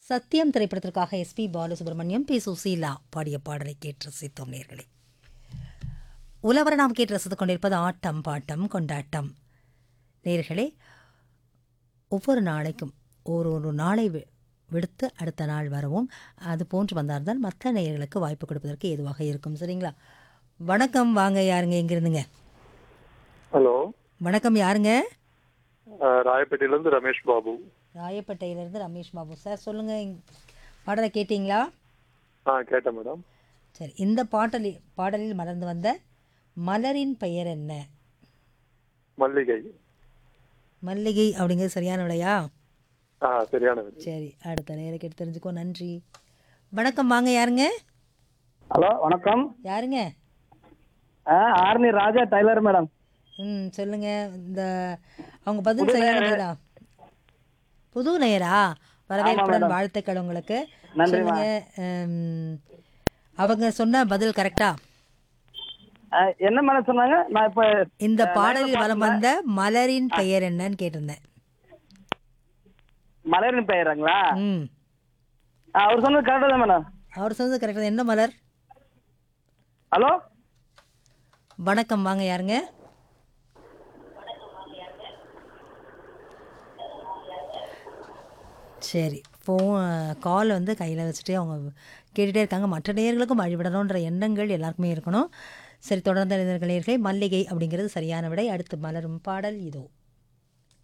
சத்தியம் திரைப்படத்திற்காக SP Balasubramaniam B Susheela பாடிய பாடலை கேட்டு ரசித்தோம் நேர்களே உலவர நாம் கேட்டு ரசித்துக் கொண்டிருப்பது ஆட்டம் பாட்டம் கொண்டாட்டம் நேர்களே ஒவ்வொரு நாளைக்கும் ஒரு ஒரு நாளை வி- விடுத்து அடுத்த நாள் வரவும் அது போன்று வந்தால்தான் மற்ற நேயர்களுக்கு வாய்ப்பு கொடுப்பதற்கு ஏதுவாக இருக்கும் சரிங்களா வணக்கம் வாங்க யாருங்க எங்கிருந்துங்க ஹலோ வணக்கம் யாருங்க அஹ், ராயப்பேட்டையிலேருந்து ரமேஷ் பாபு ராயப்பேட்டையிலிருந்து ரமேஷ் பாபு சார் சொல்லுங்க இங்க- பாடலை கேட்டீங்களா ஆ கேட்டேன் மேடம் சரி இந்த பாடலில் பாடலில் மலர்ந்து வந்த மலரின் பெயர் என்ன மல்லிகை மல்லிகை அப்படிங்கிறது சரியான விடையா ஆ சரியான விடை. சரி அடுத்த நேரம் கேட்டு தெரிஞ்சுக்கோ நன்றி வணக்கம் வாங்க யாருங்க ஹலோ வணக்கம் யாருங்க ஆ ஆர்னி ராஜா டைலர் மேடம் ம் சொல்லுங்க இந்த அவங்க பதில் சரியான நேரா புது நேரா வரவேற்புடன் வாழ்த்துக்கள் உங்களுக்கு சொல்லுங்க ம், அவங்க சொன்ன பதில் கரெக்டா ஆ, என்ன மேடம் சொன்னாங்க நான் இப்போ இந்த பாடலில் வலம் வந்த மலரின் பெயர் என்னன்னு கேட்டிருந்தேன் மலரின் பெயருங்களா ம் ஆ, அவர் சொன்னது கரெக்டாக தான் மேடம் அவர் சொன்னது கரெக்டாக என்ன மலர் ஹலோ வணக்கம் வாங்க யாருங்க சரி ஃபோன் கால் வந்து கையில் வச்சுட்டே அவங்க கேட்டுகிட்டே இருக்காங்க மற்ற நேயர்களுக்கும் வழிவிடணுன்ற எண்ணங்கள் எல்லாருக்குமே இருக்கணும் சரி தொடர்ந்து இளைஞர்கள் நேயர்களே மல்லிகை அப்படிங்கிறது சரியான விடை அடுத்து மலரும் பாடல் இதோ